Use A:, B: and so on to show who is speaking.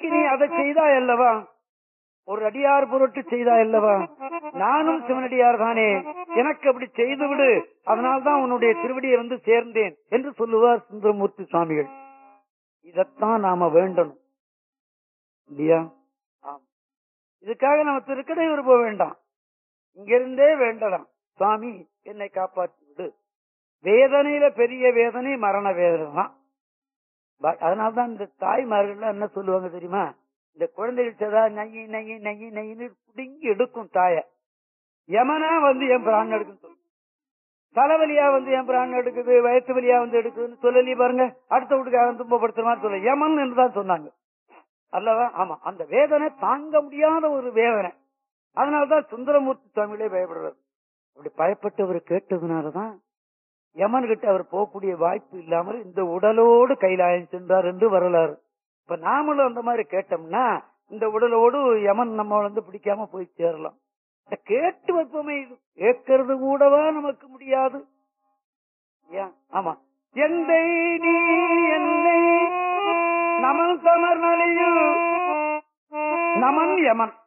A: அன்னைக்கு நீ அதை செய்தாய் அல்லவா ஒரு அடியார் பொருட்டு செய்தாய் அல்லவா நானும் சிவனடியார் தானே எனக்கு அப்படி செய்து விடு அதனால்தான் உன்னுடைய திருவடியை வந்து சேர்ந்தேன் என்று சொல்லுவார் சுந்தரமூர்த்தி சுவாமிகள் இதத்தான் நாம வேண்டணும் இல்லையா ஆம் இதுக்காக நம்ம திருக்கடையூர் போக வேண்டாம் இங்கிருந்தே வேண்டலாம் சுவாமி என்னை காப்பாற்றி விடு வேதனையில பெரிய வேதனை மரண வேதனை தான் ப- அதனால்தான் இந்த தாய்மார்கள் என்ன சொல்லுவாங்க தெரியுமா இந்த குழந்தைகள் சதா நையி நையி நையி நையின்னு பிடுங்கி எடுக்கும் தாய யமனா வந்து என் பிராணம் எடுக்குன்னு சொல்லு தலைவலியா வந்து என் பிராணம் எடுக்குது வயிற்று வலியா வந்து எடுக்குதுன்னு சொல்லலி பாருங்க அடுத்த வீட்டுக்காரன் துன்பப்படுத்துற மாதிரி சொல்ல யமன் என்று தான் சொன்னாங்க அல்லவா ஆமா அந்த வேதனை தாங்க முடியாத ஒரு வேதனை அதனாலதான் சுந்தரமூர்த்தி சுவாமிகளே பயப்படுறாரு அப்படி பயப்பட்டு அவர் கேட்டதுனாலதான் யமன் கிட்ட அவர் போகக்கூடிய வாய்ப்பு இல்லாமல் இந்த உடலோடு கைலாயம் சென்றார் என்று வரலாறு இப்ப நாமளும் அந்த மாதிரி கேட்டோம்னா இந்த உடலோடு யமன் நம்ம வந்து பிடிக்காம போய் சேரலாம் இத கேட்டு வைப்போமே இது கேட்கறது கூடவா நமக்கு முடியாது ஏன்? ஆமா எந்தை நீ என்னை நமன் சமர் நலியில் நமன் யமன்